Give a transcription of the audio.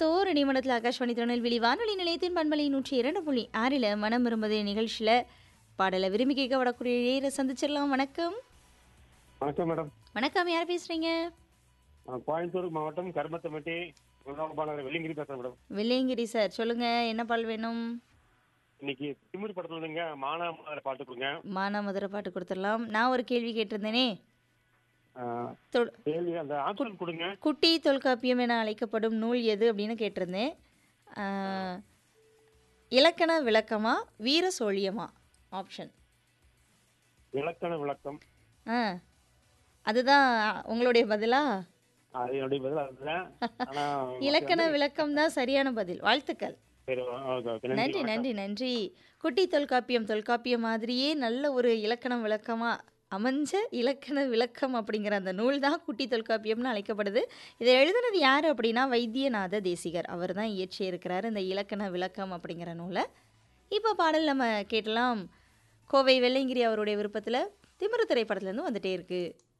இருபத்தோரு நிமிடத்தில் ஆகாஷ்வாணி திருநெல்வேலி வானொலி நிலையத்தின் பண்பலை நூற்றி இரண்டு புள்ளி ஆறில் மனம் விரும்புதே நிகழ்ச்சியில் பாடலை விரும்பி கேட்க வரக்கூடிய நேயரை சந்திச்சிடலாம் வணக்கம் வணக்கம் மேடம் வணக்கம் யார் பேசுறீங்க நான் கோயம்புத்தூர் மாவட்டம் கருமத்தம்பட்டி உணவுப்பாளர் வெள்ளிங்கிரி பேசுறேன் மேடம் வெள்ளையங்கிரி சார் சொல்லுங்க என்ன பால் வேணும் இன்னைக்கு திமிர் படத்துல இருந்துங்க மானாமதுரை பாட்டு கொடுங்க மானா மதுரை பாட்டு கொடுத்துடலாம் நான் ஒரு கேள்வி கேட்டிருந்தேனே ஆஹ், தொல் கேள்வி அந்த ஆப்ஷன் கொடுங்க குட்டி தொல்காப்பியம் என அழைக்கப்படும் நூல் எது அப்படின்னு கேட்டிருந்தேன் ஆ, இலக்கண விளக்கமா வீர சோழியமா ஆப்ஷன் இலக்கண விளக்கம் ஆ அதுதான் உங்களுடைய பதிலா அது என்னுடைய பதில் அதுதான் ஆனா இலக்கண விளக்கம் தான் சரியான பதில் வாழ்த்துக்கள் சரி ஓகே ஓகே நன்றி நன்றி நன்றி நன்றி குட்டி தொல்காப்பியம் தொல்காப்பியம் மாதிரியே நல்ல ஒரு இலக்கணம் விளக்கமா அமைஞ்ச இலக்கண விளக்கம் அப்படிங்கிற அந்த நூல் தான் குட்டி தொல்காப்பியம்னு அழைக்கப்படுது இதை எழுதுனது யார் அப்படின்னா வைத்தியநாத தேசிகர் அவர் தான் இயற்றியிருக்கிறார் இந்த இலக்கண விளக்கம் அப்படிங்கிற நூலை இப்போ பாடல் நம்ம கேட்டலாம் கோவை வெள்ளைங்கிரி அவருடைய விருப்பத்தில் திமிரு திரைப்படத்துலேருந்து வந்துட்டே இருக்குது